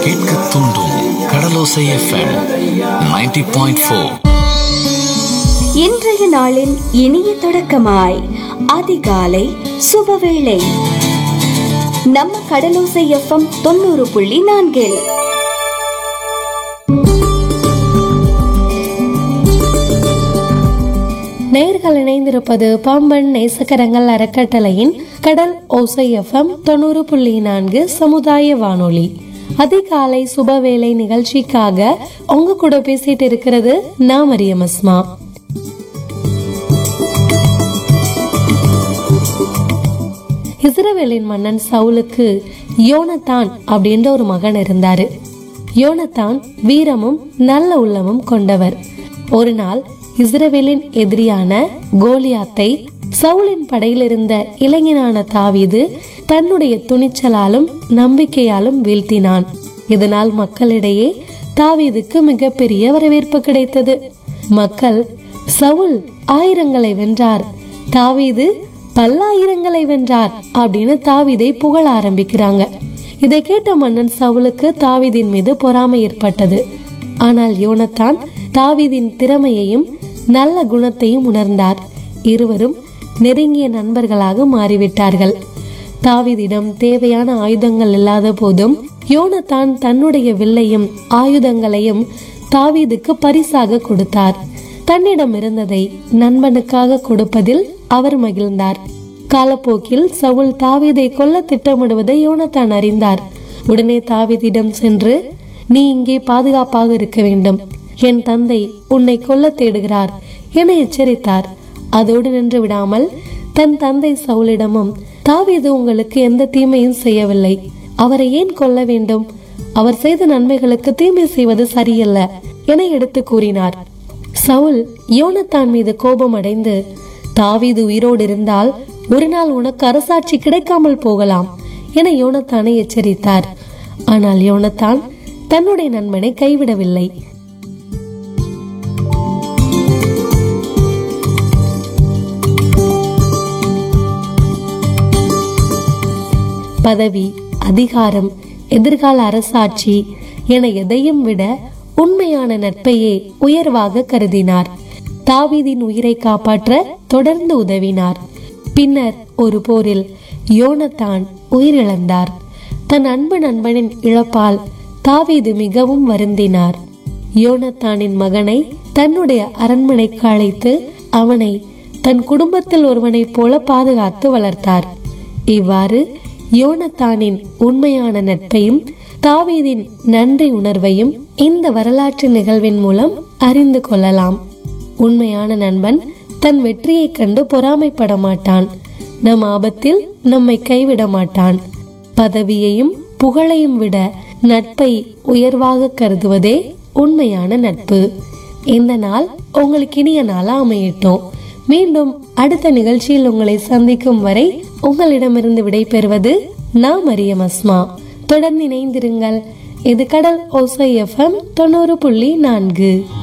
கேட்க தூண்டும் கடலோசை FM 90.4 point four இன்றைய நாளின் இனிய தொடக்கமாய் அதிகாலை சுபவேளை நம்ம கடலோசை எஃப்எம் தொண்ணூறு புள்ளி நான்கில் நேர்கள் இணைந்திருப்பது பாம்பன் நேசக்கரங்கள் அறக்கட்டளையின் கடல் ஓசை எஃப்எம் தொண்ணூறு புள்ளி நான்கு சமுதாய வானொலி அதிகாலை சுபவேளை நிகழ்ச்சிக்காக உங்க கூட பேசிட்டு இருக்கிறது நான் மரியம் அஸ்மா இஸ்ரவேலின் மன்னன் சவுலுக்கு யோனத்தான் அப்படின்ற ஒரு மகன் இருந்தாரு யோனத்தான் வீரமும் நல்ல உள்ளமும் கொண்டவர் ஒரு நாள் இஸ்ரவேலின் எதிரியான கோலியாத்தை சவுலின் படையில் இருந்த இளைஞனான தாவீது தன்னுடைய துணிச்சலாலும் நம்பிக்கையாலும் வீழ்த்தினான் இதனால் மக்களிடையே தாவீதுக்கு மிகப்பெரிய வரவேற்பு கிடைத்தது மக்கள் சவுல் ஆயிரங்களை வென்றார் தாவீது பல்லாயிரங்களை வென்றார் அப்படின்னு தாவீதை புகழ ஆரம்பிக்கிறாங்க இதை கேட்ட மன்னன் சவுலுக்கு தாவீதின் மீது பொறாமை ஏற்பட்டது ஆனால் யோனத்தான் தாவீதின் திறமையையும் நல்ல குணத்தையும் உணர்ந்தார் இருவரும் நெருங்கிய நண்பர்களாக மாறிவிட்டார்கள் தாவீதிடம் தேவையான ஆயுதங்கள் இல்லாத போதும் யோனத்தான் தன்னுடைய வில்லையும் ஆயுதங்களையும் தாவீதுக்கு பரிசாக கொடுத்தார் தன்னிடம் இருந்ததை நண்பனுக்காக கொடுப்பதில் அவர் மகிழ்ந்தார் காலப்போக்கில் சவுல் தாவீதை கொல்ல திட்டமிடுவதை யோனத்தான் அறிந்தார் உடனே தாவீதிடம் சென்று நீ இங்கே பாதுகாப்பாக இருக்க வேண்டும் என் தந்தை உன்னை கொல்ல தேடுகிறார் என எச்சரித்தார் அதோடு நின்று விடாமல் தன் தந்தை சவுலிடமும் தாவீது உங்களுக்கு எந்த தீமையும் செய்யவில்லை அவரை ஏன் கொல்ல வேண்டும் அவர் செய்த நன்மைகளுக்கு தீமை செய்வது சரியல்ல என எடுத்து கூறினார் சவுல் யோனத்தான் மீது கோபம் அடைந்து தாவீது உயிரோடு இருந்தால் ஒரு நாள் உனக்கு அரசாட்சி கிடைக்காமல் போகலாம் என யோனத்தானை எச்சரித்தார் ஆனால் யோனத்தான் தன்னுடைய நண்பனை கைவிடவில்லை பதவி அதிகாரம் எதிர்கால அரசாட்சி என எதையும் விட உண்மையான நட்பையே உயர்வாக கருதினார் தாவீதின் உயிரை காப்பாற்ற தொடர்ந்து உதவினார் பின்னர் ஒரு போரில் யோனத்தான் உயிரிழந்தார் தன் அன்பு நண்பனின் இழப்பால் தாவீது மிகவும் வருந்தினார் யோனத்தானின் மகனை தன்னுடைய அரண்மனைக்கு அழைத்து அவனை தன் குடும்பத்தில் ஒருவனைப் போல பாதுகாத்து வளர்த்தார் இவ்வாறு யோனத்தானின் உண்மையான நட்பையும் தாவீதின் நன்றி உணர்வையும் இந்த வரலாற்று நிகழ்வின் மூலம் அறிந்து கொள்ளலாம் உண்மையான நண்பன் தன் வெற்றியைக் கண்டு பொறாமைப்பட மாட்டான் நம் ஆபத்தில் நம்மை கைவிட மாட்டான் பதவியையும் புகழையும் விட நட்பை உயர்வாக கருதுவதே உண்மையான நட்பு இந்த நாள் உங்களுக்கு இனிய நாளா அமையட்டும் மீண்டும் அடுத்த நிகழ்ச்சியில் உங்களை சந்திக்கும் வரை உங்களிடமிருந்து விடைபெறுவது நான் மரியம் அஸ்மா தொடர்ந்து இணைந்திருங்கள் இது கடல் ஓசை எஃப்எம் தொண்ணூறு புள்ளி நான்கு